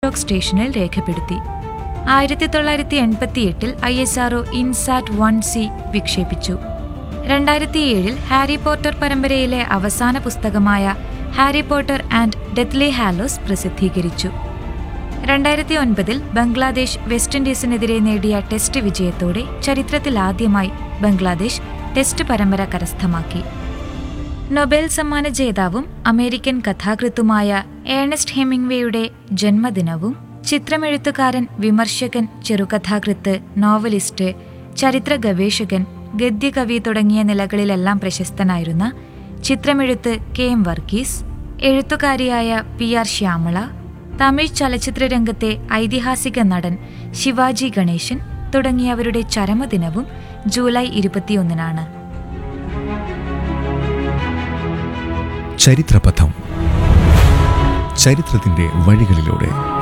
Vladivostok സ്റ്റേഷനിൽ രേഖപ്പെടുത്തി ആയിരത്തി തൊള്ളായിരത്തി എൺപത്തിയെട്ടിൽ I S R O INSAT one C വിക്ഷേപിച്ചു രണ്ടായിരത്തി ഏഴിൽ ഹാരി പോട്ടർ പരമ്പരയിലെ അവസാന പുസ്തകമായ Harry Potter and deathly hallows പ്രസിദ്ധീകരിച്ചു രണ്ടായിരത്തി ഒൻപതിൽ ബംഗ്ലാദേശ് വെസ്റ്റ് ഇൻഡീസിനെതിരെ നേടിയ ടെസ്റ്റ് വിജയത്തോടെ ചരിത്രത്തിലാദ്യമായി ബംഗ്ലാദേശ് ടെസ്റ്റ് പരമ്പര കരസ്ഥമാക്കി നൊബേൽ സമ്മാന ജേതാവും അമേരിക്കൻ കഥാകൃത്തുമായ ഏണസ്റ്റ് ഹെമിംഗ്വേയുടെ ജന്മദിനവും ചിത്രമെഴുത്തുകാരൻ വിമർശകൻ ചെറുകഥാകൃത്ത് നോവലിസ്റ്റ് ചരിത്ര ഗവേഷകൻ ഗദ്യകവി തുടങ്ങിയ നിലകളിലെല്ലാം പ്രശസ്തനായിരുന്ന ചിത്രമെഴുത്ത് കെ എം വർഗീസ് എഴുത്തുകാരിയായ പി ആർ ശ്യാമള തമിഴ് ചലച്ചിത്ര രംഗത്തെ ഐതിഹാസിക നടൻ ശിവാജി ഗണേശൻ തുടങ്ങിയവരുടെ ചരമദിനവും ജൂലൈ ഇരുപത്തിയൊന്നിനാണ് ചരിത്രപഥം ചരിത്രത്തിന്റെ വഴികളിലൂടെ